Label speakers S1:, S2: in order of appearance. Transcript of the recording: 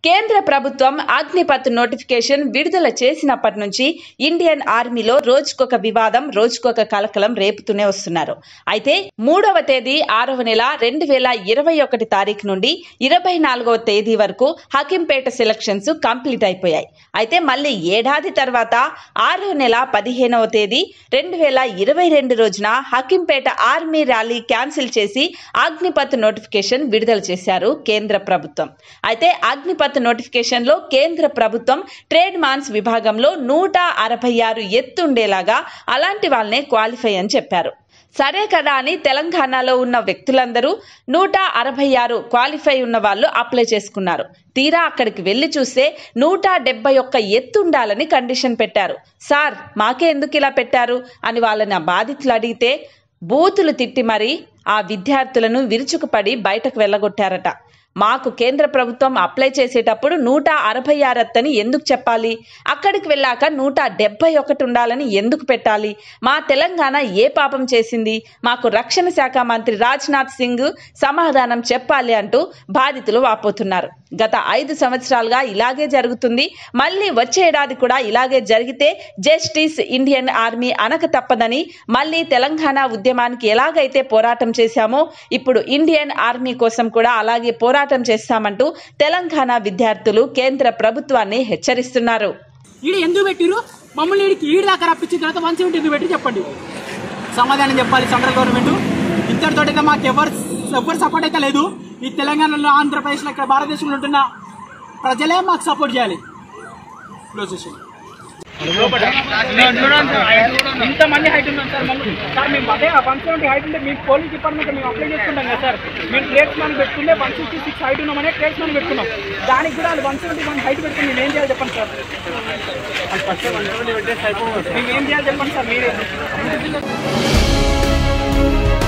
S1: కేంద్ర ప్రభుత్వం అగ్నిపత్ నోటిఫికేషన్ విడుదల చేసినప్పటి నుంచి ఇండియన్ ఆర్మీలో రోజుకొక వివాదం రోజుకొక కలకలం రేపుతూనే వస్తున్నారు అయితే మూడవ తేదీ ఆరవ నెల రెండు వేల ఇరవై ఒకటి తారీఖు నుండి ఇరవై నాలుగవ తేదీ వరకు హకింపేట సెలక్షన్స్ కంప్లీట్ అయిపోయాయి అయితే మళ్ళీ ఏడాది తర్వాత ఆరవ నెల పదిహేనవ తేదీ రెండు వేల ఇరవై రెండు రోజున హకింపేట ఆర్మీ ర్యాలీ క్యాన్సిల్ చేసి అగ్నిపత్ నోటిఫికేషన్ విడుదల చేశారు కేంద్ర ప్రభుత్వం అయితే అగ్నిపత్ నోటిఫికేషన్ లో కేంద్ర ప్రభుత్వం ట్రేడ్ మాన్స్ విభాగంలో నూట అరవై ఆరు ఎత్తుండేలాగా అలాంటి వాళ్ళనే క్వాలిఫై అని చెప్పారు సరే కదా అని తెలంగాణలో ఉన్న వ్యక్తులందరూ నూట అరవై ఆరు క్వాలిఫై ఉన్న వాళ్ళు అప్లై చేసుకున్నారు తీరా అక్కడికి వెళ్లి చూస్తే నూట డెబ్బై ఒక్క ఎత్తుండాలని కండిషన్ పెట్టారు సార్ మాకే ఎందుకు ఇలా పెట్టారు అని వాళ్ళని ఆ బాధితులు అడిగితే బూతులు తిట్టి మరి ఆ విద్యార్థులను విరుచుకుపడి బయటకు వెళ్ళగొట్టారట మాకు కేంద్ర ప్రభుత్వం అప్లై చేసేటప్పుడు నూట అరవై ఆరత్తని ఎందుకు చెప్పాలి అక్కడికి వెళ్ళాక నూట డెబ్బై ఒకటి ఉండాలని ఎందుకు పెట్టాలి మా తెలంగాణ ఏ పాపం చేసింది మాకు రక్షణ శాఖ మంత్రి రాజ్నాథ్ సింగ్ సమాధానం చెప్పాలి అంటూ బాధితులు వాపోతున్నారు గత ఐదు సంవత్సరాలుగా ఇలాగే జరుగుతుంది మళ్ళీ వచ్చే ఏడాది కూడా ఇలాగే జరిగితే జస్టిస్ ఇండియన్ ఆర్మీ అనక తప్పదని మళ్ళీ తెలంగాణ ఉద్యమానికి ఎలాగైతే పోరాటం చేశామో ఇప్పుడు ఇండియన్ ఆర్మీ కోసం కూడా అలాగే పోరాటం చేస్తామంటూ తెలంగాణ విద్యార్థులు కేంద్ర ప్రభుత్వాన్ని హెచ్చరిస్తున్నారు
S2: ఈడ ఎందుకు పెట్టిరు మమ్మల్ని ఈడికి ఈడి దాకా రప్పించిన తర్వాత వన్ సెవెంటీ ఎందుకు పెట్టి చెప్పండి సమాధానం చెప్పాలి సెంట్రల్ గవర్నమెంట్ ఇంతటితో అయితే మాకు ఎవరు ఎవరు సపోర్ట్ అయితే లేదు ఈ తెలంగాణలో ఆంధ్రప్రదేశ్లో ఇక్కడ భారతదేశంలో ఉంటున్న ప్రజలే మాకు సపోర్ట్ చేయాలి క్లోజ్ చేసేయండి. ఇంతమంది హైట్ ఉన్నాం సార్ మమ్మల్ని సార్ మేము అదే వన్ సెవెంటీ హైట్ ఉంటే మీకు పోలీస్ డిపార్ట్మెంట్ మేము అప్లై చేసుకుంటాం కదా సార్ మేము ట్రేడ్స్ మ్యాన్ పెట్టుకుంటే వన్ సిక్స్టీ సిక్స్ హైట్ ఉన్నామనే ట్రేడ్స్ మ్యాన్ పెట్టుకున్నాం దానికి కూడా అది వన్ సెవెంటీ వన్ హైట్ పెట్టుకుని మేము ఏం చేయాలి చెప్పండి సార్ మేము ఏం చేయాలి చెప్పండి సార్ మీరే